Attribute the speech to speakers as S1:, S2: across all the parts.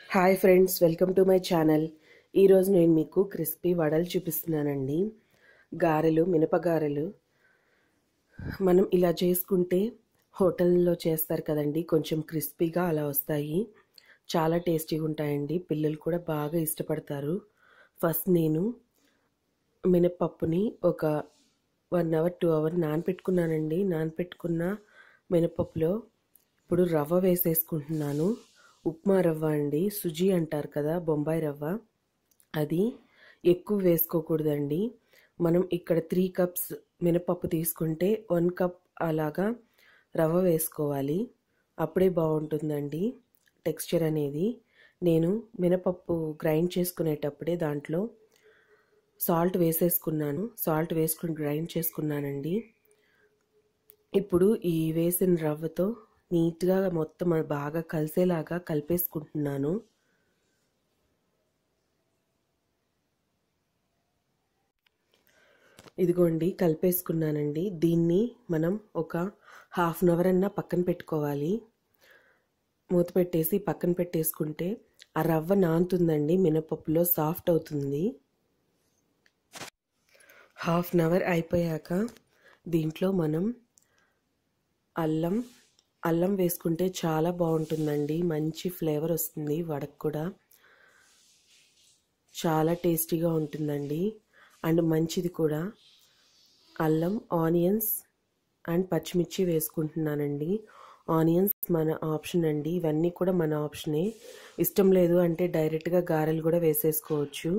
S1: hi friends welcome to my channel ఈరోజు నేను మీకు క్రిస్పీ వడలు చూపిస్తున్నానండి గారెలు మినపగారెలు మనం ఇలా చేసుకుంటే హోటల్లో చేస్తారు కదండి కొంచెం క్రిస్పీగా అలా వస్తాయి చాలా టేస్టీగా ఉంటాయండి పిల్లలు కూడా బాగా ఇష్టపడతారు ఫస్ట్ నేను మినపప్పుని ఒక వన్ అవర్ టూ అవర్ నానపెట్టుకున్నానండి నానపెట్టుకున్న మినపప్పులో ఇప్పుడు రవ్వ వేసేసుకుంటున్నాను ఉప్మా రవ్వ అండి సుజీ అంటారు కదా బొంబాయి రవ్వ అది ఎక్కువ వేసుకోకూడదండి మనం ఇక్కడ త్రీ కప్స్ మినపప్పు తీసుకుంటే వన్ కప్ అలాగా రవ్వ వేసుకోవాలి అప్పుడే బాగుంటుందండి టెక్స్చర్ అనేది నేను మినపప్పు గ్రైండ్ చేసుకునేటప్పుడే దాంట్లో సాల్ట్ వేసేసుకున్నాను సాల్ట్ వేసుకుని గ్రైండ్ చేసుకున్నానండి ఇప్పుడు ఈ వేసిన రవ్వతో నీట్గా మొత్తం బాగా కలిసేలాగా కలిపేసుకుంటున్నాను ఇదిగోండి కలిపేసుకున్నానండి దీన్ని మనం ఒక హాఫ్ అన్ అవర్ అన్నా పక్కన పెట్టుకోవాలి మూత పెట్టేసి పక్కన పెట్టేసుకుంటే ఆ రవ్వ నానుతుందండి మినపప్పులో సాఫ్ట్ అవుతుంది హాఫ్ అన్ అవర్ అయిపోయాక దీంట్లో మనం అల్లం అల్లం వేసుకుంటే చాలా బాగుంటుందండి మంచి ఫ్లేవర్ వస్తుంది వడకు కూడా చాలా టేస్టీగా ఉంటుందండి అండ్ మంచిది కూడా అల్లం ఆనియన్స్ అండ్ పచ్చిమిర్చి వేసుకుంటున్నానండి ఆనియన్స్ మన ఆప్షన్ అండి ఇవన్నీ కూడా మన ఆప్షనే ఇష్టం లేదు అంటే డైరెక్ట్గా గారెలు కూడా వేసేసుకోవచ్చు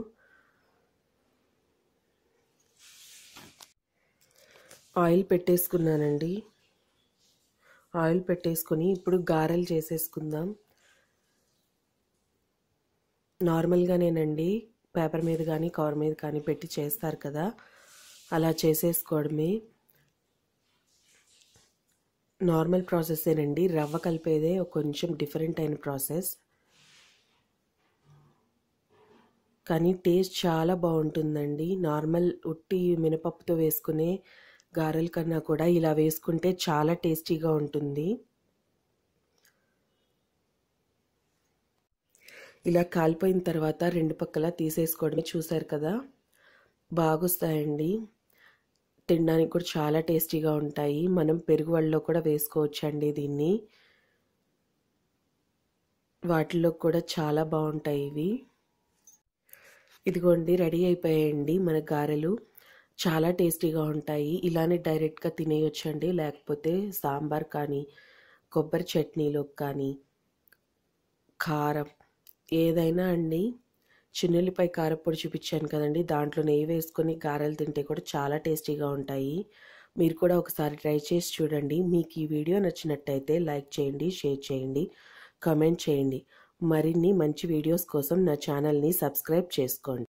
S1: ఆయిల్ పెట్టేసుకున్నానండి ఆయిల్ పెట్టేసుకొని ఇప్పుడు గారెలు చేసేసుకుందాం నార్మల్గానేనండి పేపర్ మీద కానీ కవర్ మీద కానీ పెట్టి చేస్తారు కదా అలా చేసేసుకోవడమే నార్మల్ ప్రాసెసేనండి రవ్వ కలిపేదే కొంచెం డిఫరెంట్ అయిన ప్రాసెస్ కానీ టేస్ట్ చాలా బాగుంటుందండి నార్మల్ ఉట్టి మినపప్పుతో వేసుకునే గారెల కన్నా కూడా ఇలా వేసుకుంటే చాలా టేస్టీగా ఉంటుంది ఇలా కాలిపోయిన తర్వాత రెండు పక్కల తీసేసుకోవడమే చూసారు కదా బాగొస్తాయండి తినడానికి కూడా చాలా టేస్టీగా ఉంటాయి మనం పెరుగు వాళ్ళలో కూడా వేసుకోవచ్చండి దీన్ని వాటిల్లో కూడా చాలా బాగుంటాయి ఇవి ఇదిగోండి రెడీ అయిపోయాయండి మన గారెలు చాలా టేస్టీగా ఉంటాయి ఇలానే డైరెక్ట్గా తినేయొచ్చండి లేకపోతే సాంబార్ కానీ కొబ్బరి చట్నీలో కానీ కారం ఏదైనా అండి చిన్నుల్లిపై కారపొడి చూపించాను కదండి దాంట్లో నెయ్యి వేసుకొని గారెలు తింటే కూడా చాలా టేస్టీగా ఉంటాయి మీరు కూడా ఒకసారి ట్రై చేసి చూడండి మీకు ఈ వీడియో నచ్చినట్టయితే లైక్ చేయండి షేర్ చేయండి కమెంట్ చేయండి మరిన్ని మంచి వీడియోస్ కోసం నా ఛానల్ని సబ్స్క్రైబ్ చేసుకోండి